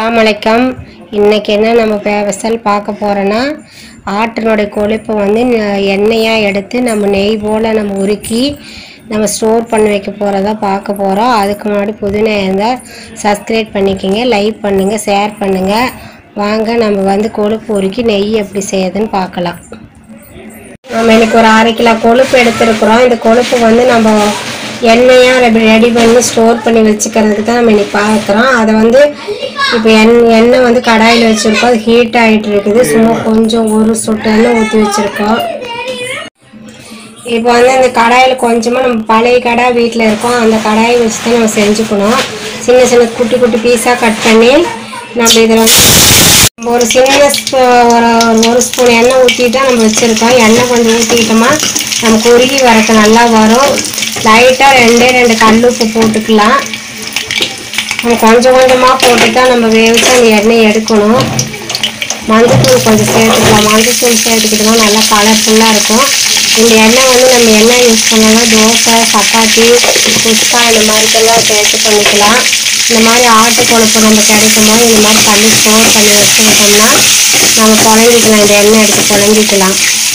அஸ்ஸலாமு அலைக்கம் இன்னைக்கு என்ன நம்ம ஸ்பெஷல் பார்க்க போகிறோன்னா ஆட்டினுடைய கொழுப்பை வந்து ந- எண்ணெயாக எடுத்து நம்ம நெய் போல் நம்ம உருக்கி நம்ம ஸ்டோர் பண்ணி வைக்க போகிறதா பார்க்க போகிறோம் அதுக்கு முன்னாடி புதினா இருந்தால் சப்ஸ்கிரைப் பண்ணிக்கோங்க லைக் பண்ணுங்கள் ஷேர் பண்ணுங்கள் வாங்க நம்ம வந்து கொழுப்பு உருக்கி நெய் எப்படி செய்யுதுன்னு பார்க்கலாம் நம்ம இன்னைக்கு ஒரு அரை கிலோ கொழுப்பு எடுத்துருக்குறோம் இந்த கொழுப்பு வந்து நம்ம எண்ணெயாக ரெடி பண்ணி ஸ்டோர் பண்ணி வச்சுக்கிறதுக்கு தான் நம்ம இன்னைக்கு பார்க்குறோம் அதை வந்து இப்போ எண் எண்ணெய் வந்து கடாயில் வச்சுருக்கோம் அது ஹீட் ஆகிட்டு இருக்குது சும்மா கொஞ்சம் ஒரு சொட்டு எண்ணெய் ஊற்றி வச்சுருக்கோம் இப்போ வந்து இந்த கடாயில் கொஞ்சமாக நம்ம பழைய கடாய் வீட்டில் இருக்கோம் அந்த கடாயை வச்சு தான் நம்ம செஞ்சுக்கணும் சின்ன சின்ன குட்டி குட்டி பீஸாக கட் பண்ணி நம்ம இதில் வந்து நம்ம ஒரு சின்ன ஸ்பூ- ஒரு ஒரு ஒரு ஸ்பூன் எண்ணெய் ஊற்றிட்டு நம்ம வச்சுருக்கோம் எண்ணெய் கொஞ்சம் ஊற்றிக்கிட்டோமா நமக்கு உருகி வரக்கு நல்லா வரும் லைட்டாக ரெண்டே ரெண்டு கல் உப்பு போட்டுக்கலாம் நம்ம கொஞ்சம் கொஞ்சமாக போட்டு தான் நம்ம வேவிச்சு அந்த எண்ணெய் எடுக்கணும் மஞ்சத்தூள் கொஞ்சம் சேர்த்துக்கலாம் மஞ்சத்தூள் சேர்த்துக்கிட்டோம்னா நல்லா கலர்ஃபுல்லாக இருக்கும் இந்த எண்ணெய் வந்து நம்ம எண்ணெய் யூஸ் பண்ணலாம் தோசை சப்பாத்தி குஸ்கா இந்த மாதிரிக்கெல்லாம் சேர்த்து பண்ணிக்கலாம் இந்த மாதிரி ஆட்டு கொழுப்பு நம்ம கிடைக்கும் போது இந்த மாதிரி பண்ணி ஸ்டோர் பண்ணி வச்சுக்கிட்டோம்னா நம்ம குழம்பிக்கலாம் இந்த எண்ணெய் எடுத்து குழம்பிக்கலாம்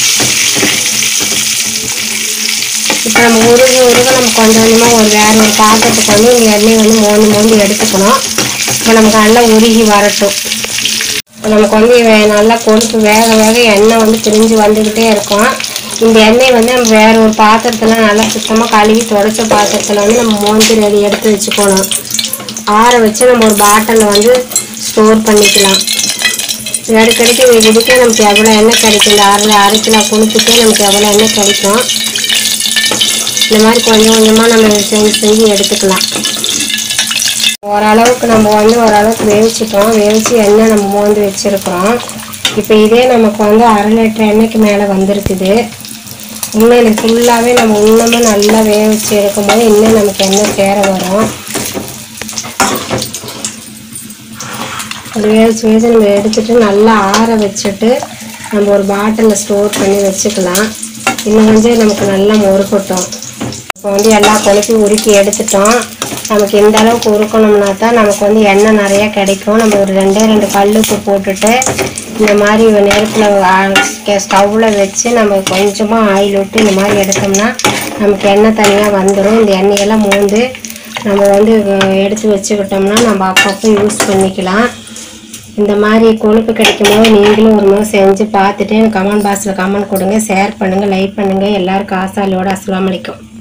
இப்போ நம்ம உருக உருக நம்ம கொஞ்சம் கொஞ்சமாக ஒரு வேற ஒரு பாத்திரத்துக்கு வந்து இந்த எண்ணெய் வந்து மோந்து மோந்து எடுத்துக்கணும் இப்போ நமக்கு நல்லா உருகி வரட்டும் இப்போ நமக்கு வந்து வே- நல்லா கொழுப்பு வேக வேக எண்ணெய் வந்து பிரிஞ்சு வந்துக்கிட்டே இருக்கும் இந்த எண்ணெய் வந்து நம்ம வேற ஒரு பாத்திரத்தில் நல்லா சுத்தமாக கழுவி தொடச்ச பாத்திரத்தில் வந்து நம்ம மோந்து ரெடி எடுத்து வச்சுக்கணும் ஆற வச்சு நம்ம ஒரு பாட்டிலில் வந்து ஸ்டோர் பண்ணிக்கலாம் இடைக்கடிக்கு இதுக்கே நமக்கு எவ்வளோ எண்ணெய் கிடைக்கும் இந்த அரை அரை கிலோ கொழுப்புக்கே நமக்கு எவ்வளோ எண்ணெய் கிடைக்கும் இந்த மாதிரி கொஞ்சம் கொஞ்சமாக நம்ம செஞ்சு செஞ்சு எடுத்துக்கலாம் ஓரளவுக்கு நம்ம வந்து ஓரளவுக்கு வேவிச்சிட்டோம் வேவிச்சு எண்ணெய் நம்ம மோந்து வச்சுருக்கிறோம் இப்போ இதே நமக்கு வந்து அரை லிட்டர் எண்ணெய்க்கு மேலே வந்திருக்குது இன்னும் இது ஃபுல்லாகவே நம்ம இன்னமும் நல்லா வேவிச்சு எடுக்கும்போது இன்னும் நமக்கு எண்ணெய் சேர வரும் அது வேவிச்சு வேவிச்சு நம்ம எடுத்துட்டு நல்லா ஆற வச்சுட்டு நம்ம ஒரு பாட்டிலில் ஸ்டோர் பண்ணி வச்சுக்கலாம் இன்னும் கொஞ்சம் நமக்கு நல்லா முறுக்கட்டும் இப்போ வந்து எல்லா கொழுப்பையும் உருக்கி எடுத்துட்டோம் நமக்கு இந்த அளவுக்கு உருக்கணும்னா தான் நமக்கு வந்து எண்ணெய் நிறைய கிடைக்கும் நம்ம ஒரு ரெண்டே ரெண்டு கல்லுப்பு போட்டுட்டு இந்த மாதிரி நெருப்பில் ஸ்டவ்வில் வச்சு நம்ம கொஞ்சமாக ஆயில் விட்டு இந்த மாதிரி எடுத்தோம்னா நமக்கு எண்ணெய் தனியாக வந்துடும் இந்த எண்ணெயெல்லாம் மூந்து நம்ம வந்து அஹ், எடுத்து வச்சுக்கிட்டோம்னா நம்ம அப்பப்போ யூஸ் பண்ணிக்கலாம் இந்த மாதிரி கொழுப்பு கிடைக்கும் போது நீங்களும் ஒரு முறை செஞ்சு பார்த்துட்டு கமெண்ட் பாக்ஸில் கமெண்ட் கொடுங்க ஷேர் பண்ணுங்கள் லைக் பண்ணுங்கள் எல்லாருக்கும் ஆசாலியோட அஸ்ஸலாமு அலைக்கும்